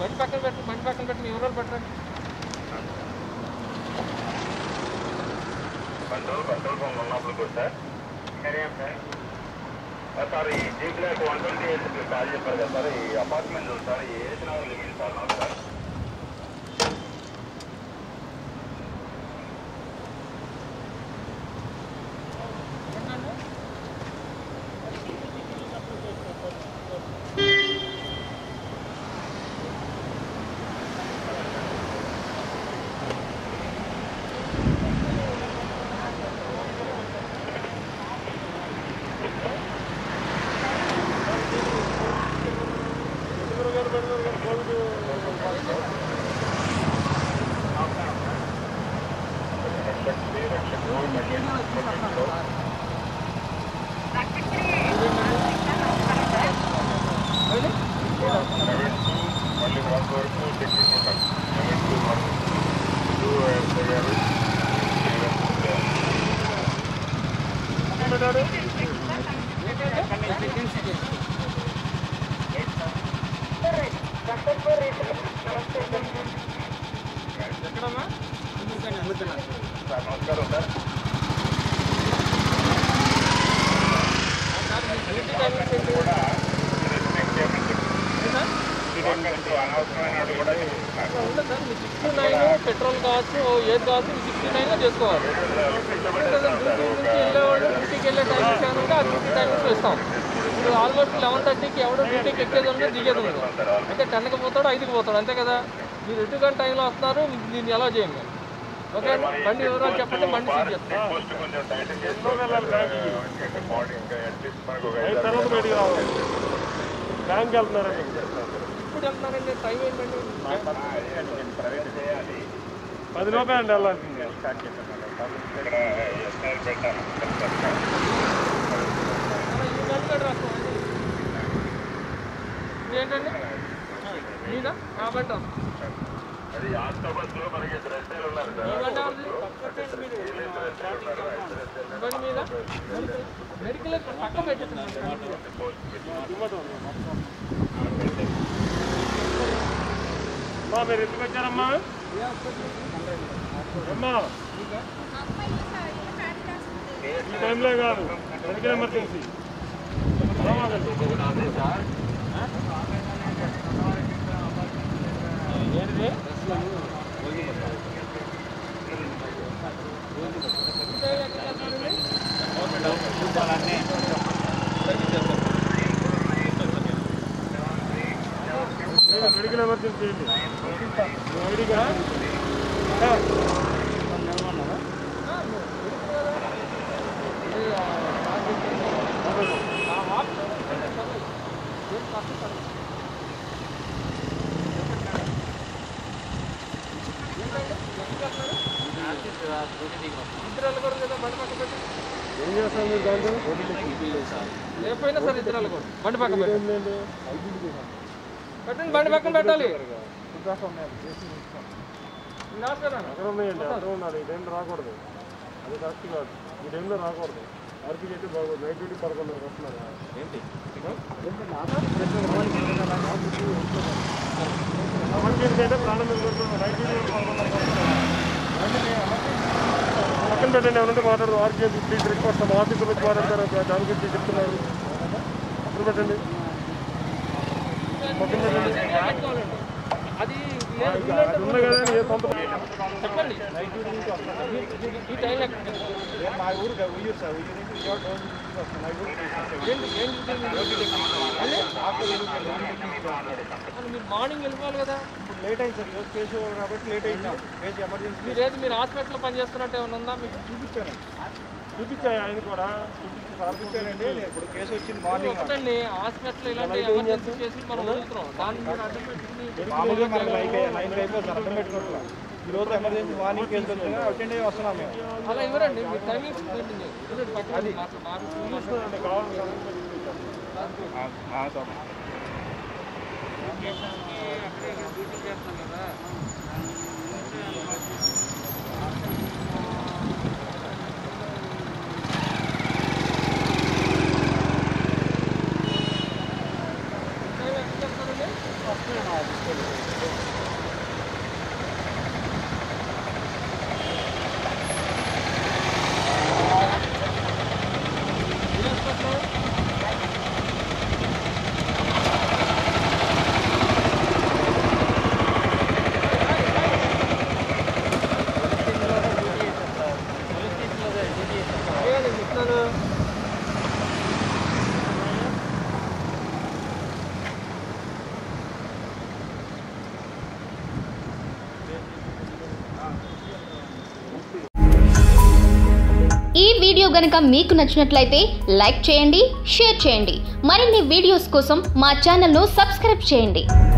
బండి పక్కన పెట్టండి బండి పక్కన పెట్టండి ఎవరు పెట్టండి కంట్రోల్ కంట్రోల్ రూమ్ ఉన్నప్పుడు కూడా సార్ సరే సార్ ఆ, సార్ ఈ G block one twenty eight మీరు కాల్ చెప్పారు కదా సార్ ఈ అపార్ట్మెంట్ ఉంది సార్ ఈ ఏజ్ నగర్ లిమిట్ సార్ నాకు సార్ మళ్ళీ వన్ వరకు తెచ్చుకుంటాం seven two one two SI గారు ఎక్కడమ్మా సార్ నమస్కారం సార్ కూడా రెస్పెక్ట్ చేయమని చెప్తున్నారు. ఒకరికి అనవసరమైన వాడు కూడా చెప్తున్నారు. ఉండదు సార్ మీ సిక్స్టీ నైన్ పెట్రోల్ కావచ్చు ఏది కావచ్చు మీ సిక్స్టీ నైన్ చేసుకోవాలి డ్యూటీ నుంచి వెళ్ళేవాడు డ్యూటీకి వెళ్ళే టైం ఇచ్చాను ఆ డ్యూటీ టైమింగ్స్ ఇస్తాం ఇప్పుడు ఆల్మోస్ట్ లెవెన్ థర్టీకి ఎవడో డ్యూటీకి ఎక్కేది ఉండదు దిగేది ఉండదు అయితే టెన్కి పోతాడు ఐదుకి పోతాడు అంతే కదా మీరు ఎటు గంట టైంలో వస్తున్నారు మీకు దీన్ని ఎలా చేయండి ఓకే అండి బండి వివరాలు చెప్పండి బండి సీజ్ చేస్తాం పోస్ట్ కొంచెం టైట్ చేసి బాడీ ఇంకా అట్లీస్ట్ మనకు ఒక ఐదు తర్వాత బయటికి రావాలి బ్యాంక్ వెళ్తున్నారండి ఇప్పుడు వెళ్తున్నారండి టైం ఏంటండి ప్రైవేట్ చేయాలి పది రూపాయలు అండి వెళ్ళాల్సింది ఇక్కడ ఎస్ఐ పెట్టాను ఈ బండి కూడా రాసుకోండి ఏంటండి మీదా ఆ బండి వస్తుంది. అది ఆక్టోబస్ లో మనకి ఇద్దరు ఎస్ఐలు ఉన్నారు ఈ సార్ బండి ఎవరిది? ఈ బండి మీద మెడికల్ పక్కన పెట్టేసింది అమ్మా మీరు ఎందుకు వచ్చారమ్మా అమ్మా ఈ టైంలో కాదు మెడికల్ ఎమర్జెన్సీ రావాలండి ఏంటిది మెడికల్ ఎమర్జెన్సీ ఏంటి ఐడిగా ఇద్దరు వెళ్ళకూడదు కదా బండి పక్కన పెట్టి ఏం చేస్తాం మీరు దాంట్లో లేకపోయినా సరే ఇద్దరు వెళ్ళకూడదు బండి పక్కన పెట్టి ఏంటండి పెట్టండి బండి పక్కన పెట్టాలి నమస్కారం అక్కడ ఉన్నాయండి అక్కడ ఉన్నారు ఈ టైంలో రాకూడదు అది కరెక్ట్ కాదు ఈ టైంలో రాకూడదు ఆర్పీ అయితే బాగోదు నైట్ డ్యూటీ పదకొండు వస్తున్నారు ఏంటి ఎమర్జెన్సీ అంటే ప్రాణం ఎదుర్కొంటున్నాం నైట్ డ్యూటీ పక్కన పెట్టండి ఏమంటే మాట్లాడదు ఆర్పీ ప్లీజ్ రిక్వెస్ట్ మా ఆఫీసులో వచ్చి మాట్లాడతారు దాని గురించి చెప్తున్నారు పక్కన పెట్టండి పక్కన పెట్టండి అది లేదు, వీలైతే అది ఉంది కదా ఏ సొంత చెప్పండి ఈ- ఈ టైం ఎక్కడ మా ఊరు ఉయ్యూరు సార్ ఉయ్యూరు నుంచి విజయవాడ రోజు నుంచి వస్తాను నా ఊరు ఏంటి ఏంటి అంటే మీరు మార్నింగ్ వెళ్ళిపోవాలి కదా ఇప్పుడు లేట్ అయింది సార్ ఈరోజు కేసు కాబట్టి లేట్ అయింది కేసు ఎమర్జెన్సీ మీరు ఏది మీరు హాస్పిటల్లో పని చేస్తున్నట్టు ఏమైనా ఉందా మీకు చూపించాను చూపించాయి ఆయన కూడా చూపించానండి నేను ఇప్పుడు కేసు వచ్చింది మార్నింగ్ ఒకటండి హాస్పిటల్ ఇలాంటి ఎమర్జెన్సీ కేసులు మనం వదులుతున్నాం దాన్ని మీరు అడ్డం పెట్టుకుని మామూలుగా మనకి లైక్ నైన్ అయిపోతుంది సార్ అర్థం పెట్టుకుంటున్నా ఈ రోజు ఎమర్జెన్సీ మార్నింగ్ కేసు వచ్చింది అటెండ్ అయ్యి వస్తున్నాం మేము అలా ఇవ్వరండి మీరు టైమింగ్స్ పెట్టండి చూడండి, పక్కన మాకు మాకు కావాలి డ్యూటీ చేస్తాం కదా టైం ఎంత చెప్తారండి అదే నేను చెప్తున్నాను ఈ వీడియో గనక మీకు నచ్చినట్లయితే లైక్ చేయండి షేర్ చేయండి మరిన్ని వీడియోస్ కోసం మా ఛానల్ను సబ్స్క్రైబ్ చేయండి